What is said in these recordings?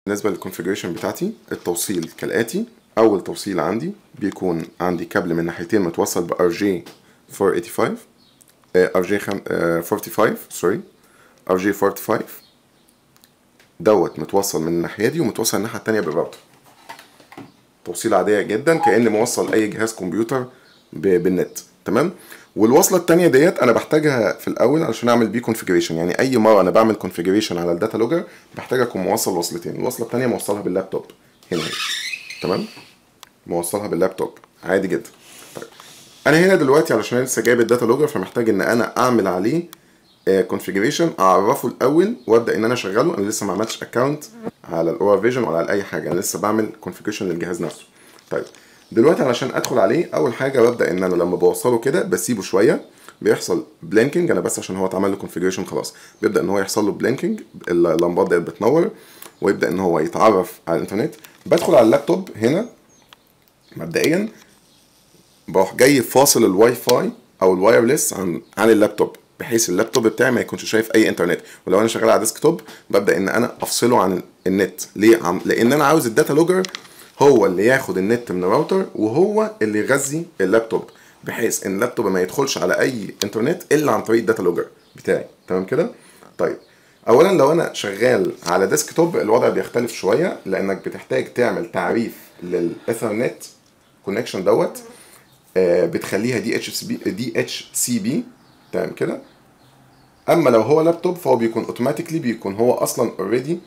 بالنسبة للكونفيجريشن بتاعتي التوصيل كالآتي أول توصيل عندي بيكون عندي كابل من ناحيتين متوصل ب RJ 485 آه، RJ خم... آه، 45 سوري RJ 45 دوت متوصل من الناحية دي ومتوصل الناحية التانية بالراوتر توصيلة عادية جدا كأني موصل أي جهاز كمبيوتر ب- بالنت تمام والوصلة التانية ديت أنا بحتاجها في الأول علشان أعمل بيه كونفيجريشن يعني أي مرة أنا بعمل كونفيجريشن على الداتا لوجر بحتاج أكون موصل وصلتين الوصلة التانية موصلها باللابتوب هنا هي تمام موصلها باللابتوب عادي جدا طيب أنا هنا دلوقتي علشان لسه جايب الداتا لوجر فمحتاج إن أنا أعمل عليه كونفيجريشن اعرفه الاول وابدا ان انا اشغله انا لسه ما عملتش اكونت على الاورا فيجن ولا على اي حاجه انا لسه بعمل كونفيجريشن للجهاز نفسه طيب دلوقتي علشان ادخل عليه اول حاجه ببدا ان انا لما بوصله كده بسيبه شويه بيحصل بلينكينج انا بس عشان هو اتعمل له كونفيجريشن خلاص بيبدا ان هو يحصل له بلينكينج اللمبات ديت بتنور ويبدا ان هو يتعرف على الانترنت بدخل على اللابتوب هنا مبدئيا بروح جاي فاصل الواي فاي او الوايرلس عن عن اللابتوب بحيث اللابتوب بتاعي ما يكونش شايف اي انترنت ولو انا شغال على ديسكتوب ببدا ان انا افصله عن النت ليه عم لان انا عاوز الداتا لوجر هو اللي ياخد النت من الراوتر وهو اللي يغذي اللابتوب بحيث ان اللابتوب ما يدخلش على اي انترنت الا عن طريق الداتا لوجر بتاعي تمام كده طيب اولا لو انا شغال على ديسكتوب الوضع بيختلف شويه لانك بتحتاج تعمل تعريف للايثرنت كونكشن دوت آه، بتخليها دي اتش سي بي دي اتش سي بي تمام كده اما لو هو لابتوب فهو بيكون اوتوماتيكلي بيكون هو اصلا اوريدي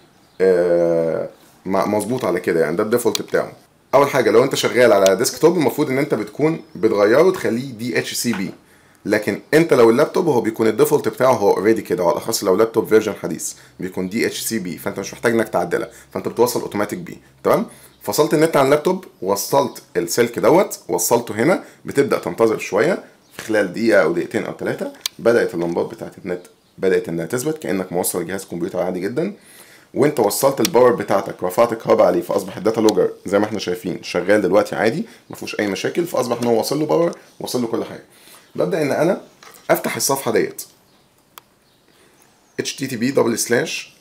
مظبوط على كده يعني ده الديفولت بتاعه اول حاجه لو انت شغال على ديسكتوب المفروض ان انت بتكون بتغيره تخليه دي اتش سي بي لكن انت لو اللابتوب هو بيكون الديفولت بتاعه هو اوريدي كده وعلى الاخص لو لابتوب فيرجن حديث بيكون دي اتش سي بي فانت مش محتاج انك تعدلها فانت بتوصل اوتوماتيك بيه تمام فصلت النت عن اللابتوب وصلت السلك دوت وصلته هنا بتبدا تنتظر شويه في خلال دقيقه او دقيقتين او ثلاثه بدات اللمبات بتاعت النت بدات انها تثبت كانك موصل جهاز كمبيوتر عادي جدا وانت وصلت الباور بتاعتك رفعت الكهرباء عليه فاصبح الداتا لوجر زي ما احنا شايفين شغال دلوقتي عادي ما فيهوش اي مشاكل فاصبح ان هو واصل له باور واصل له كل حاجه ببدا ان انا افتح الصفحه ديت http دبل سلاش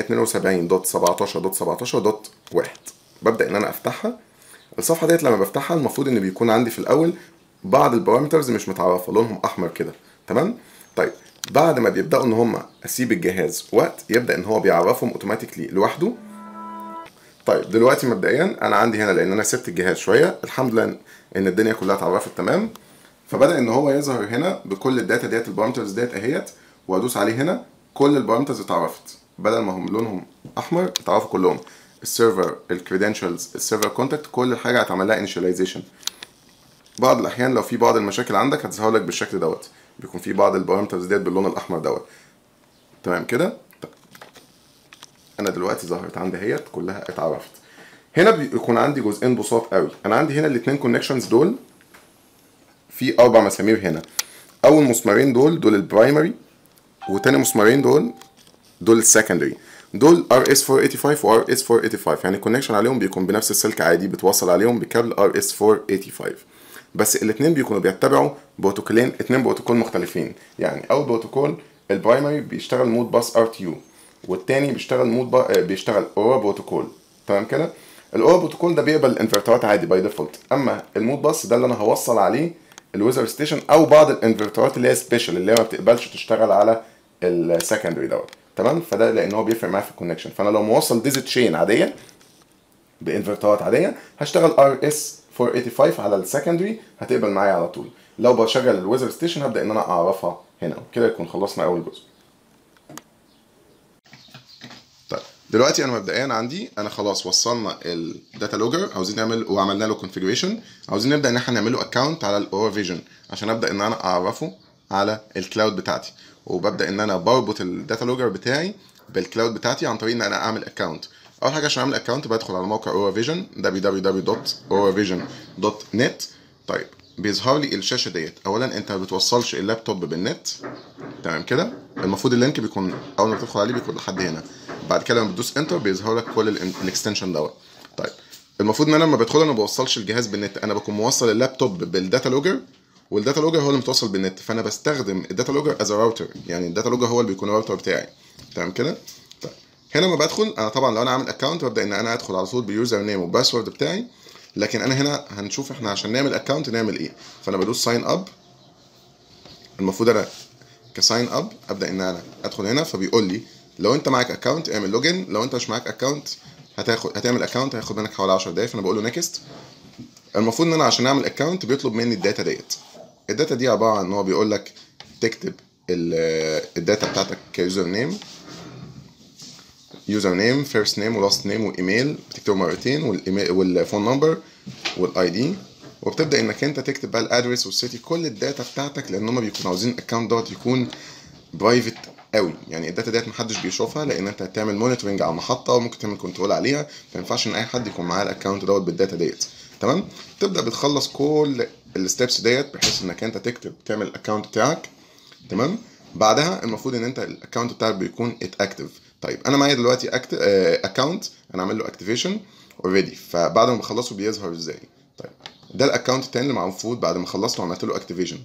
172.17.17.1 ببدا ان انا افتحها الصفحه ديت لما بفتحها المفروض ان بيكون عندي في الاول بعض البارامترز مش متعرفه لونهم احمر كده تمام طيب بعد ما بيبداوا ان هم اسيب الجهاز وقت يبدا ان هو بيعرفهم اوتوماتيكلي لوحده طيب دلوقتي مبدئيا انا عندي هنا لان انا سبت الجهاز شويه الحمد لله ان الدنيا كلها اتعرفت تمام فبدا ان هو يظهر هنا بكل الداتا ديت البارامترز ديت اهيت وادوس عليه هنا كل البارامترز اتعرفت بدل ما هم لونهم احمر اتعرفوا كلهم السيرفر الكريدنشالز السيرفر كونتاكت كل حاجه هتعمل لها انيشاليزيشن بعض الاحيان لو في بعض المشاكل عندك هتظهر لك بالشكل دوت بيكون في بعض البارامترز ديت باللون الاحمر دوت تمام كده طيب. انا دلوقتي ظهرت عندي اهيت كلها اتعرفت هنا بيكون عندي جزئين بساط قوي انا عندي هنا الاثنين كونكشنز دول في اربع مسامير هنا اول مسمارين دول دول البرايمري وتاني مسمارين دول دول السكندري دول ار اس 485 و ار اس 485 يعني الكونكشن عليهم بيكون بنفس السلك عادي بتوصل عليهم بكابل ار اس 485 بس الاثنين بيكونوا بيتبعوا بروتوكولين اثنين بروتوكول مختلفين يعني اول بروتوكول البرايمري بيشتغل مود باس ار تي يو والتاني بيشتغل مود با... بيشتغل اورا بروتوكول تمام كده الاورا بروتوكول ده بيقبل الانفرترات عادي باي ديفولت اما المود باس ده اللي انا هوصل عليه الويزر ستيشن او بعض الانفرترات اللي هي سبيشال اللي هي ما بتقبلش تشتغل على السكندري دوت تمام فده لان هو بيفرق معايا في الكونكشن فانا لو موصل ديزي تشين عاديه بانفرترات عاديه هشتغل ار اس 485 على السكندري هتقبل معايا على طول لو بشغل الويزر ستيشن هبدا ان انا اعرفها هنا كده يكون خلصنا اول جزء طيب دلوقتي انا مبدئيا عندي انا خلاص وصلنا الداتا لوجر عاوزين نعمل وعملنا له كونفيجريشن عاوزين نبدا ان احنا نعمل له اكونت على الاورا فيجن عشان ابدا ان انا اعرفه على الكلاود بتاعتي وببدا ان انا بربط الداتا لوجر بتاعي بالكلاود بتاعتي عن طريق ان انا اعمل اكونت اول حاجه عشان اعمل اكونت بدخل على موقع اورا فيجن www.oravision.net طيب بيظهر لي الشاشه ديت اولا انت ما بتوصلش اللابتوب بالنت تمام كده المفروض اللينك بيكون اول ما تدخل عليه بيكون لحد هنا بعد كده لما بتدوس انتر بيظهر لك كل الاكستنشن دوت طيب المفروض ان انا لما بدخل انا ما بوصلش الجهاز بالنت انا بكون موصل اللابتوب بالداتا لوجر والداتا لوجر هو اللي متوصل بالنت فانا بستخدم الداتا لوجر از راوتر يعني الداتا لوجر هو اللي بيكون الراوتر بتاعي تمام كده طيب هنا لما بدخل انا طبعا لو انا عامل اكونت ببدا ان انا ادخل على طول بيوزر نيم والباسورد بتاعي لكن انا هنا هنشوف احنا عشان نعمل اكونت نعمل ايه فانا بدوس ساين اب المفروض انا كساين اب ابدا ان انا ادخل هنا فبيقول لي لو انت معاك اكونت اعمل لوجن لو انت مش معاك اكونت هتاخد هتعمل اكونت هياخد منك حوالي 10 دقايق فانا بقول له نيكست المفروض ان انا عشان اعمل اكونت بيطلب مني الداتا ديت الداتا دي عباره عن ان هو بيقول لك تكتب الداتا بتاعتك كيوزر نيم يوزر نيم فيرست نيم ولاست نيم وايميل بتكتبه مرتين والايميل والفون نمبر والاي دي وبتبدا انك انت تكتب بقى الادرس والسيتي كل الداتا بتاعتك لان هم بيكونوا عاوزين الاكونت دوت يكون برايفت قوي يعني الداتا ديت محدش بيشوفها لان انت هتعمل مونيتورنج على المحطه وممكن تعمل كنترول عليها ما ينفعش ان اي حد يكون معاه الاكونت دوت بالداتا ديت تمام تبدا بتخلص كل الستبس ديت بحيث انك انت تكتب تعمل الاكونت بتاعك تمام بعدها المفروض ان انت الاكونت بتاعك بيكون اتاكتف طيب انا معايا دلوقتي اكونت انا عامل له اكتيفيشن اوريدي فبعد ما بخلصه بيظهر ازاي طيب ده الاكونت التاني اللي المفروض بعد ما خلصته وعملت له اكتيفيشن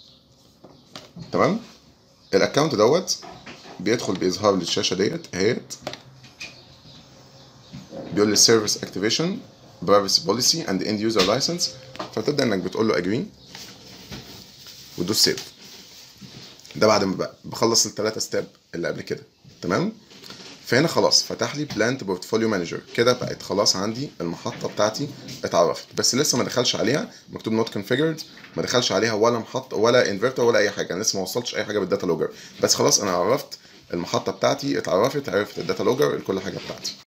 تمام الاكونت دوت بيدخل بيظهر لي الشاشه ديت اهيت بيقول لي سيرفيس اكتيفيشن برايفسي بوليسي اند اند يوزر لايسنس فتبدا انك بتقول له اجري وتدوس سيف ده بعد ما بخلص الثلاثه ستيب اللي قبل كده تمام فهنا خلاص فتح لي بلانت بورتفوليو مانجر كده بقت خلاص عندي المحطه بتاعتي اتعرفت بس لسه ما دخلش عليها مكتوب نوت كونفيجرد ما دخلش عليها ولا محطه ولا انفرتر ولا اي حاجه انا لسه ما وصلتش اي حاجه بالداتا لوجر بس خلاص انا عرفت المحطه بتاعتي اتعرفت عرفت الداتا لوجر كل حاجه بتاعتي